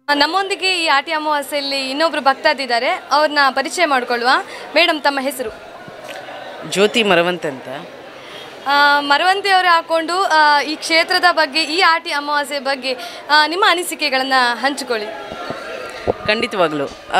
ನಮ್ಮೊಂದಿಗೆ ಈ ಆಟಿ ಅಮಾವಾಸ್ಯೆಯಲ್ಲಿ ಇನ್ನೊಬ್ರು ಭಕ್ತಾದಿದ್ದಾರೆ ಅವ್ರನ್ನ ಪರಿಚಯ ಮಾಡ್ಕೊಳ್ಳುವ ಮೇಡಮ್ ತಮ್ಮ ಹೆಸರು ಜ್ಯೋತಿ ಮರವಂತೆ ಅಂತ ಆ, ಮರವಂತಿ ಅವರೇ ಹಾಕೊಂಡು ಆ, ಈ ಕ್ಷೇತ್ರದ ಬಗ್ಗೆ ಈ ಆಟಿ ಅಮಾವಾಸ್ಯೆ ಬಗ್ಗೆ ಆ, ನಿಮ್ಮ ಅನಿಸಿಕೆಗಳನ್ನು ಹಂಚಿಕೊಳ್ಳಿ ಖಂಡಿತವಾಗ್ಲೂ ಆ,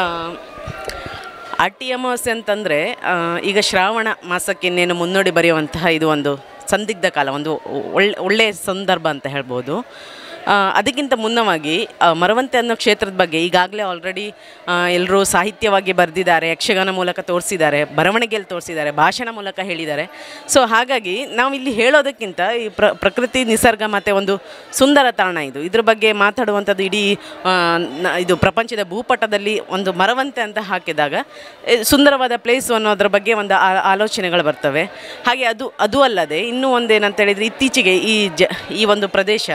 ಆಟಿ ಅಮಾವಾಸ್ಯೆ ಅಂತಂದರೆ ಈಗ ಶ್ರಾವಣ ಮಾಸಕ್ಕೆ ಇನ್ನೇನು ಮುನ್ನೋಡಿ ಬರೆಯುವಂತಹ ಇದು ಒಂದು ಸಂದಿಗ್ಧ ಕಾಲ ಒಂದು ಒಳ್ಳೆ ಒಳ್ಳೆಯ ಸಂದರ್ಭ ಅಂತ ಹೇಳ್ಬೋದು ಆ, ಅದಕ್ಕಿಂತ ಮುನ್ನವಾಗಿ ಆ, ಮರವಂತೆ ಅನ್ನೋ ಕ್ಷೇತ್ರದ ಬಗ್ಗೆ ಈಗಾಗಲೇ ಆಲ್ರೆಡಿ ಎಲ್ಲರೂ ಸಾಹಿತ್ಯವಾಗಿ ಬರೆದಿದ್ದಾರೆ ಯಕ್ಷಗಾನ ಮೂಲಕ ತೋರಿಸಿದ್ದಾರೆ ಬರವಣಿಗೆಯಲ್ಲಿ ತೋರಿಸಿದ್ದಾರೆ ಭಾಷಣ ಮೂಲಕ ಹೇಳಿದ್ದಾರೆ ಸೊ ಹಾಗಾಗಿ ನಾವು ಇಲ್ಲಿ ಹೇಳೋದಕ್ಕಿಂತ ಈ ಪ್ರ ಪ್ರಕೃತಿ ನಿಸರ್ಗ ಮತ್ತು ಒಂದು ಸುಂದರ ತಾಣ ಇದು ಇದ್ರ ಬಗ್ಗೆ ಮಾತಾಡುವಂಥದ್ದು ಇಡೀ ಆ, ನ- ಇದು ಪ್ರಪಂಚದ ಭೂಪಟದಲ್ಲಿ ಒಂದು ಮರವಂತೆ ಅಂತ ಹಾಕಿದಾಗ ಎ, ಸುಂದರವಾದ ಪ್ಲೇಸು ಅನ್ನೋದ್ರ ಬಗ್ಗೆ ಒಂದು ಆ- ಆಲೋಚನೆಗಳು ಬರ್ತವೆ ಹಾಗೆ ಅದು ಅದು ಅಲ್ಲದೆ ಇನ್ನೂ ಒಂದೇನಂತ ಹೇಳಿದರೆ ಇತ್ತೀಚೆಗೆ ಈ ಜ ಈ ಒಂದು ಪ್ರದೇಶ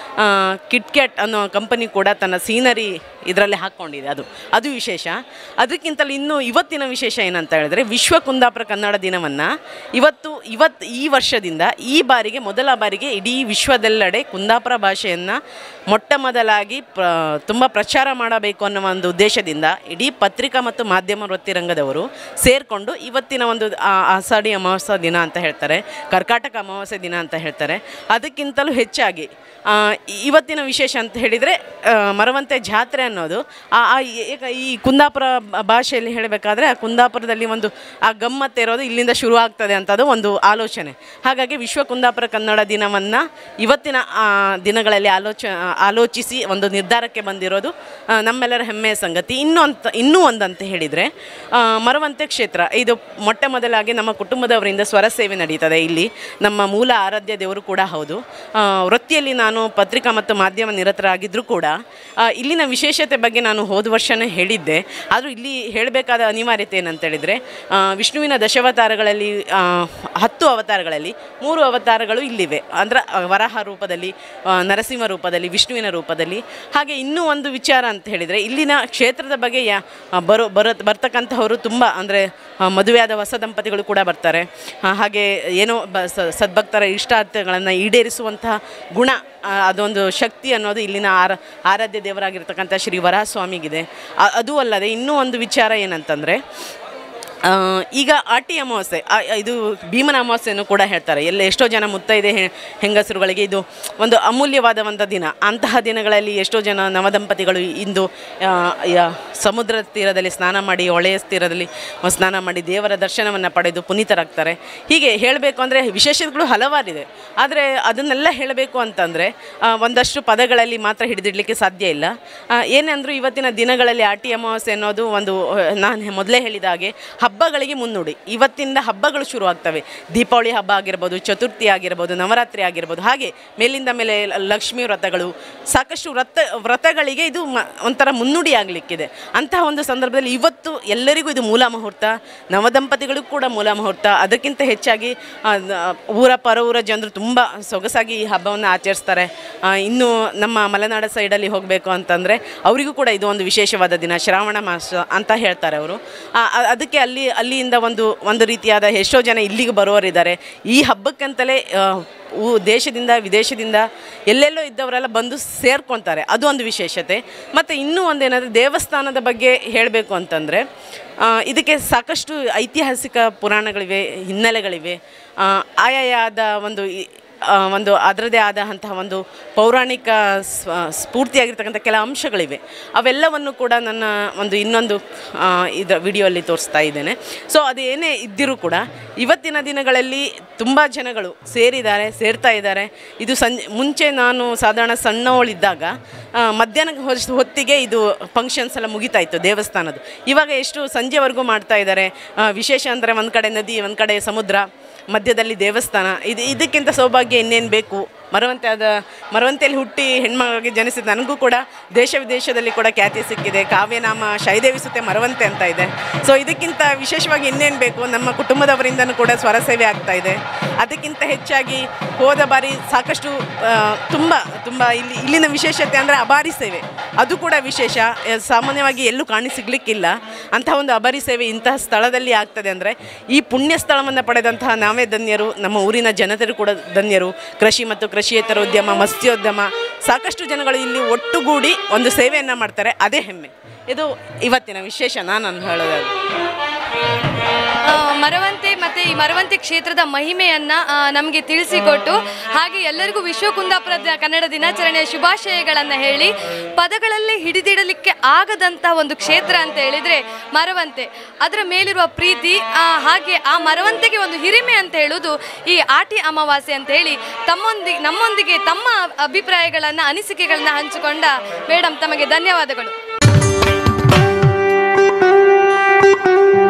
ಕಿಟ್ಕ್ಯಾಟ್ ಅನ್ನೋ ಕಂಪನಿ ಕೂಡ ತನ್ನ ಸೀನರಿ ಇದರಲ್ಲಿ ಹಾಕ್ಕೊಂಡಿದೆ ಅದು ಅದು ವಿಶೇಷ ಅದಕ್ಕಿಂತಲೂ ಇನ್ನೂ ಇವತ್ತಿನ ವಿಶೇಷ ಏನಂತ ಹೇಳಿದ್ರೆ ವಿಶ್ವ ಕುಂದಾಪುರ ಕನ್ನಡ ದಿನವನ್ನು ಇವತ್ತು ಇವತ್ತು ಈ ವರ್ಷದಿಂದ ಈ ಬಾರಿಗೆ ಮೊದಲ ಬಾರಿಗೆ ಇಡೀ ವಿಶ್ವದೆಲ್ಲೆಡೆ ಕುಂದಾಪುರ ಭಾಷೆಯನ್ನು ಮೊಟ್ಟ ಮೊದಲಾಗಿ ಪ್ರ ತುಂಬ ಪ್ರಚಾರ ಮಾಡಬೇಕು ಅನ್ನೋ ಒಂದು ಉದ್ದೇಶದಿಂದ ಇಡೀ ಪತ್ರಿಕಾ ಮತ್ತು ಮಾಧ್ಯಮ ವೃತ್ತಿರಂಗದವರು ಸೇರಿಕೊಂಡು ಇವತ್ತಿನ ಒಂದು ಆ- ಆಷಾಢಿ ಅಮಾವಾಸ್ಯ ದಿನ ಅಂತ ಹೇಳ್ತಾರೆ ಕರ್ಕಾಟಕ ಅಮಾವಾಸ್ಯೆ ದಿನ ಅಂತ ಹೇಳ್ತಾರೆ ಅದಕ್ಕಿಂತಲೂ ಹೆಚ್ಚಾಗಿ ಆ, ಇ- ಇವತ್ತಿನ ವಿಶೇಷ ಅಂತ ಹೇಳಿದರೆ ಮರವಂತೆ ಜಾತ್ರೆ ಅನ್ನೋದು ಆ ಆ ಏಕ- ಈ ಕುಂದಾಪುರ ಬ- ಭಾಷೆಯಲ್ಲಿ ಹೇಳಬೇಕಾದ್ರೆ ಆ ಕುಂದಾಪುರದಲ್ಲಿ ಒಂದು ಆ ಗಮ್ಮತ್ತು ಇರೋದು ಇಲ್ಲಿಂದ ಶುರು ಆಗ್ತದೆ ಅಂತದು ಒಂದು ಆಲೋಚನೆ ಹಾಗಾಗಿ ವಿಶ್ವ ಕುಂದಾಪುರ ಕನ್ನಡ ದಿನವನ್ನು ಇವತ್ತಿನ ಆ, ದಿನಗಳಲ್ಲಿ ಆಲೋಚ ಆಲೋಚಿಸಿ ಒಂದು ನಿರ್ಧಾರಕ್ಕೆ ಬಂದಿರೋದು ಆ, ನಮ್ಮೆಲ್ಲರ ಹೆಮ್ಮೆಯ ಸಂಗತಿ ಇನ್ನೂ ಅಂತ ಇನ್ನೂ ಒಂದಂತ ಹೇಳಿದರೆ ಮರವಂತೆ ಕ್ಷೇತ್ರ ಇದು ಮೊಟ್ಟ ಮೊದಲಾಗಿ ನಮ್ಮ ಕುಟುಂಬದವರಿಂದ ಸ್ವರ ಸೇವೆ ನಡೀತದೆ ಇಲ್ಲಿ ನಮ್ಮ ಮೂಲ ಆರಾಧ್ಯ ದೇವರು ಕೂಡ ಹೌದು ಆ, ವೃತ್ತಿಯಲ್ಲಿ ನಾನು ಪತ್ರಿಕಾ ಮತ್ತು ಮಾಧ್ಯಮ ನಿರತರಾಗಿದ್ದರೂ ಕೂಡ ಆ, ಇಲ್ಲಿನ ವಿಶೇಷತೆ ಬಗ್ಗೆ ನಾನು ಹೋದ ವರ್ಷನೇ ಹೇಳಿದ್ದೆ ಆದರೂ ಇಲ್ಲಿ ಹೇಳಬೇಕಾದ ಅನಿವಾರ್ಯತೆ ಏನಂತ ಹೇಳಿದರೆ ಆ, ವಿಷ್ಣುವಿನ ದಶಾವತಾರಗಳಲ್ಲಿ ಆ, ಹತ್ತು ಅವತಾರಗಳಲ್ಲಿ ಮೂರು ಅವತಾರಗಳು ಇಲ್ಲಿವೆ ಅಂದ್ರೆ ಆ, ವರಾಹ ರೂಪದಲ್ಲಿ ಆ, ನರಸಿಂಹ ರೂಪದಲ್ಲಿ ವಿಷ್ಣುವಿನ ರೂಪದಲ್ಲಿ ಹಾಗೆ ಇನ್ನೂ ಒಂದು ವಿಚಾರ ಅಂತ ಹೇಳಿದರೆ ಇಲ್ಲಿನ ಕ್ಷೇತ್ರದ ಬಗ್ಗೆ ಯಾ ಆ, ಬರೋ ಬರೋ ಬರ್ತಕ್ಕಂಥವರು ತುಂಬ ಅಂದರೆ ಮದುವೆಯಾದ ಹೊಸ ದಂಪತಿಗಳು ಕೂಡ ಬರ್ತಾರೆ ಆ, ಹಾಗೆ ಏನೋ ಬ ಸ- ಸದ್ಭಕ್ತರ ಇಷ್ಟಾರ್ಥಗಳನ್ನು ಈಡೇರಿಸುವಂತಹ ಗುಣ ಆ, ಅದೊಂದು ಶಕ್ತಿ ಅನ್ನೋದು ಇಲ್ಲಿನ ಆರ ಆರಾಧ್ಯ ದೇವರಾಗಿರ್ತಕ್ಕಂಥ ಶ್ರೀ ವರಹಸ್ವಾಮಿಗಿದೆ ಆ- ಅದು ಅಲ್ಲದೆ ಇನ್ನೂ ಒಂದು ವಿಚಾರ ಏನಂತಂದರೆ ಆ, ಈಗ ಆಟಿ ಅಮಾವಾಸ್ಯೆ ಆ, ಇದು ಭೀಮನ ಅಮಾವಾಸ್ಯೆಯನ್ನು ಕೂಡ ಹೇಳ್ತಾರೆ ಎಲ್ಲ ಎಷ್ಟೋ ಜನ ಮುತ್ತೈದೆ ಹೆ- ಹೆಂಗಸರುಗಳಿಗೆ ಇದು ಒಂದು ಅಮೂಲ್ಯವಾದ ಒಂದು ದಿನ ಅಂತಹ ದಿನಗಳಲ್ಲಿ ಎಷ್ಟೋ ಜನ ನವದಂಪತಿಗಳು ಇಂದು ಆ, ಯ- ಸಮುದ್ರ ತೀರದಲ್ಲಿ ಸ್ನಾನ ಮಾಡಿ ಹೊಳೆಯ ತೀರದಲ್ಲಿ ಸ್ನಾನ ಮಾಡಿ ದೇವರ ದರ್ಶನವನ್ನು ಪಡೆದು ಪುನೀತರಾಗ್ತಾರೆ ಹೀಗೆ ಹೇಳಬೇಕು ಅಂದರೆ ವಿಶೇಷತೆಗಳು ಹಲವಾರಿದೆ ಆದರೆ ಅದನ್ನೆಲ್ಲ ಹೇಳಬೇಕು ಅಂತಂದರೆ ಒಂದಷ್ಟು ಪದಗಳಲ್ಲಿ ಮಾತ್ರ ಹಿಡಿದಿಡಲಿಕ್ಕೆ ಸಾಧ್ಯ ಇಲ್ಲ ಆ, ಏನಂದ್ರು ಇವತ್ತಿನ ದಿನಗಳಲ್ಲಿ ಆಟಿ ಅಮಾವಾಸ್ಯೆ ಅನ್ನೋದು ಒಂದು ನಾನು ಮೊದಲೇ ಹೇಳಿದ ಹಾಗೆ ಹಬ್ಬಗಳಿಗೆ ಮುನ್ನುಡಿ ಇವತ್ತಿಂದ ಹಬ್ಬಗಳು ಶುರು ಆಗ್ತವೆ ದೀಪಾವಳಿ ಹಬ್ಬ ಆಗಿರ್ಬೋದು ಚತುರ್ಥಿ ಆಗಿರ್ಬೋದು ನವರಾತ್ರಿ ಆಗಿರ್ಬೋದು ಹಾಗೆ ಮೇಲಿಂದ ಮೇಲೆ ಲ- ಲಕ್ಷ್ಮೀ ವ್ರತಗಳು ಸಾಕಷ್ಟು ವ್ರತ ವ್ರತಗಳಿಗೆ ಇದು ಮ ಒಂಥರ ಮುನ್ನುಡಿ ಆಗಲಿಕ್ಕಿದೆ ಅಂತಹ ಒಂದು ಸಂದರ್ಭದಲ್ಲಿ ಇವತ್ತು ಎಲ್ಲರಿಗೂ ಇದು ಮೂಲ ಮುಹೂರ್ತ ನವದಂಪತಿಗಳಿಗೂ ಕೂಡ ಮೂಲ ಮುಹೂರ್ತ ಅದಕ್ಕಿಂತ ಹೆಚ್ಚಾಗಿ ಆ, ನ- ಊರ ಪರವೂರ ಜನರು ತುಂಬ ಸೊಗಸಾಗಿ ಈ ಹಬ್ಬವನ್ನು ಆಚರಿಸ್ತಾರೆ ಆ, ಇನ್ನು ನಮ್ಮ ಮಲೆನಾಡ ಸೈಡಲ್ಲಿ ಹೋಗಬೇಕು ಅಂತಂದರೆ ಅವರಿಗೂ ಕೂಡ ಇದು ಒಂದು ವಿಶೇಷವಾದ ದಿನ ಶ್ರಾವಣ ಮಾಸ ಅಂತ ಹೇಳ್ತಾರೆ ಅವರು ಅದಕ್ಕೆ ಅಲ್ಲಿ ಅಲ್ಲಿಂದ ಒಂದು ಒಂದು ರೀತಿಯಾದ ಎಷ್ಟೋ ಜನ ಇಲ್ಲಿಗೆ ಬರೋರಿದ್ದಾರೆ ಈ ಹಬ್ಬಕ್ಕಂತಲೇ ಆ, ಊ ದೇಶದಿಂದ ವಿದೇಶದಿಂದ ಎಲ್ಲೆಲ್ಲೋ ಇದ್ದವರೆಲ್ಲ ಬಂದು ಸೇರ್ಕೊತಾರೆ ಅದು ಒಂದು ವಿಶೇಷತೆ ಮತ್ತು ಇನ್ನೂ ಒಂದೇನಾದರೂ ದೇವಸ್ಥಾನದ ಬಗ್ಗೆ ಹೇಳಬೇಕು ಅಂತಂದರೆ ಇದಕ್ಕೆ ಸಾಕಷ್ಟು ಐತಿಹಾಸಿಕ ಪುರಾಣಗಳಿವೆ ಹಿನ್ನೆಲೆಗಳಿವೆ ಆ, ಆಯಾಯಾದ ಒಂದು ಈ- ಆ, ಒಂದು ಅದರದೇ ಆದಂತಹ ಒಂದು ಪೌರಾಣಿಕ ಸ್ವ- ಸ್ಫೂರ್ತಿಯಾಗಿರ್ತಕ್ಕಂಥ ಕೆಲ ಅಂಶಗಳಿವೆ ಅವೆಲ್ಲವನ್ನು ಕೂಡ ನನ್ನ ಒಂದು ಇನ್ನೊಂದು ಆ, ಇದರ ವಿಡಿಯೋಲ್ಲಿ ತೋರಿಸ್ತಾ ಇದ್ದೇನೆ ಸೊ ಅದು ಏನೇ ಇದ್ದರೂ ಕೂಡ ಇವತ್ತಿನ ದಿನಗಳಲ್ಲಿ ತುಂಬ ಜನಗಳು ಸೇರಿದ್ದಾರೆ ಸೇರ್ತಾ ಇದ್ದಾರೆ ಇದು ಸಂಜೆ ಮುಂಚೆ ನಾನು ಸಾಧಾರಣ ಸಣ್ಣವಳಿದ್ದಾಗ ಆ, ಮಧ್ಯಾಹ್ನ ಹೊಸ್- ಹೊತ್ತಿಗೆ ಇದು ಫಂಕ್ಷನ್ಸ್ ಎಲ್ಲ ಮುಗಿತಾ ಇತ್ತು ದೇವಸ್ಥಾನದ್ದು ಇವಾಗ ಎಷ್ಟು ಸಂಜೆವರೆಗೂ ಮಾಡ್ತಾ ಇದ್ದಾರೆ ಆ, ವಿಶೇಷ ಅಂದರೆ ಒಂದು ಕಡೆ ನದಿ ಒಂದು ಕಡೆ ಸಮುದ್ರ ಮಧ್ಯದಲ್ಲಿ ದೇವಸ್ಥಾನ ಇದು ಇದಕ್ಕಿಂತ ಸೌಭಾಗ್ಯ ಇನ್ನೇನು ಬೇಕು ಮರವಂತೆ ಆದ ಮರವಂತೆಯಲ್ಲಿ ಹುಟ್ಟಿ ಹೆಣ್ಮಗಳಿಗೆ ಜನಿಸಿದ ನನಗೂ ಕೂಡ ದೇಶ ವಿದೇಶದಲ್ಲಿ ಕೂಡ ಖ್ಯಾತಿ ಸಿಕ್ಕಿದೆ ಕಾವ್ಯನಾಮ ಶೈದೇವಿ ಸುತ್ತೆ ಮರವಂತೆ ಅಂತ ಇದೆ ಸೊ ಇದಕ್ಕಿಂತ ವಿಶೇಷವಾಗಿ ಇನ್ನೇನು ಬೇಕು ನಮ್ಮ ಕುಟುಂಬದವರಿಂದನೂ ಕೂಡ ಸ್ವರ ಸೇವೆ ಆಗ್ತಾ ಇದೆ ಅದಕ್ಕಿಂತ ಹೆಚ್ಚಾಗಿ ಹೋದ ಬಾರಿ ಸಾಕಷ್ಟು ಆ, ತುಂಬ ತುಂಬ ಇಲ್ಲಿ ಇಲ್ಲಿನ ವಿಶೇಷತೆ ಅಂದರೆ ಅಬಾರಿ ಸೇವೆ ಅದು ಕೂಡ ವಿಶೇಷ ಎ, ಸಾಮಾನ್ಯವಾಗಿ ಎಲ್ಲೂ ಕಾಣಿ ಸಿಗ್ಲಿಕ್ಕಿಲ್ಲ ಅಂತಹ ಒಂದು ಅಬಾರಿ ಸೇವೆ ಇಂತಹ ಸ್ಥಳದಲ್ಲಿ ಆಗ್ತದೆ ಅಂದರೆ ಈ ಪುಣ್ಯ ಸ್ಥಳವನ್ನು ಪಡೆದಂತಹ ನಾವೇ ಧನ್ಯರು ನಮ್ಮ ಊರಿನ ಜನತೆಯರು ಕೂಡ ಧನ್ಯರು ಕೃಷಿ ಮತ್ತು ಕೃಷಿಯೇತರ ಉದ್ಯಮ ಮತ್ಸ್ಯೋದ್ಯಮ ಸಾಕಷ್ಟು ಜನಗಳು ಇಲ್ಲಿ ಒಟ್ಟುಗೂಡಿ ಒಂದು ಸೇವೆಯನ್ನು ಮಾಡ್ತಾರೆ ಅದೇ ಹೆಮ್ಮೆ ಇದು ಇವತ್ತಿನ ವಿಶೇಷ ನಾನು ಹೇಳೋದಾದ್ರೆ ಆ, ಮರವಂತೆ ಮತ್ತೆ ಈ ಮರವಂತೆ ಕ್ಷೇತ್ರದ ಮಹಿಮೆಯನ್ನ ನಮಗೆ ತಿಳಿಸಿಕೊಟ್ಟು ಹಾಗೆ ಎಲ್ಲರಿಗೂ ವಿಶ್ವ ಕುಂದಾಪುರದ ಕನ್ನಡ ದಿನಾಚರಣೆಯ ಶುಭಾಶಯಗಳನ್ನ ಹೇಳಿ ಪದಗಳಲ್ಲೇ ಹಿಡಿದಿಡಲಿಕ್ಕೆ ಆಗದಂತ ಒಂದು ಕ್ಷೇತ್ರ ಅಂತ ಹೇಳಿದ್ರೆ ಮರವಂತೆ ಅದರ ಮೇಲಿರುವ ಪ್ರೀತಿ ಆ, ಹಾಗೆ ಆ ಮರವಂತೆಗೆ ಒಂದು ಹಿರಿಮೆ ಅಂತ ಹೇಳುವುದು ಈ ಆಟಿ ಅಮಾವಾಸ್ಯೆ ಅಂತ ಹೇಳಿ ತಮ್ಮೊಂದಿಗೆ ನಮ್ಮೊಂದಿಗೆ ತಮ್ಮ ಅಭಿಪ್ರಾಯಗಳನ್ನ ಅನಿಸಿಕೆಗಳನ್ನ ಹಂಚಿಕೊಂಡ ಮೇಡಮ್ ತಮಗೆ ಧನ್ಯವಾದಗಳು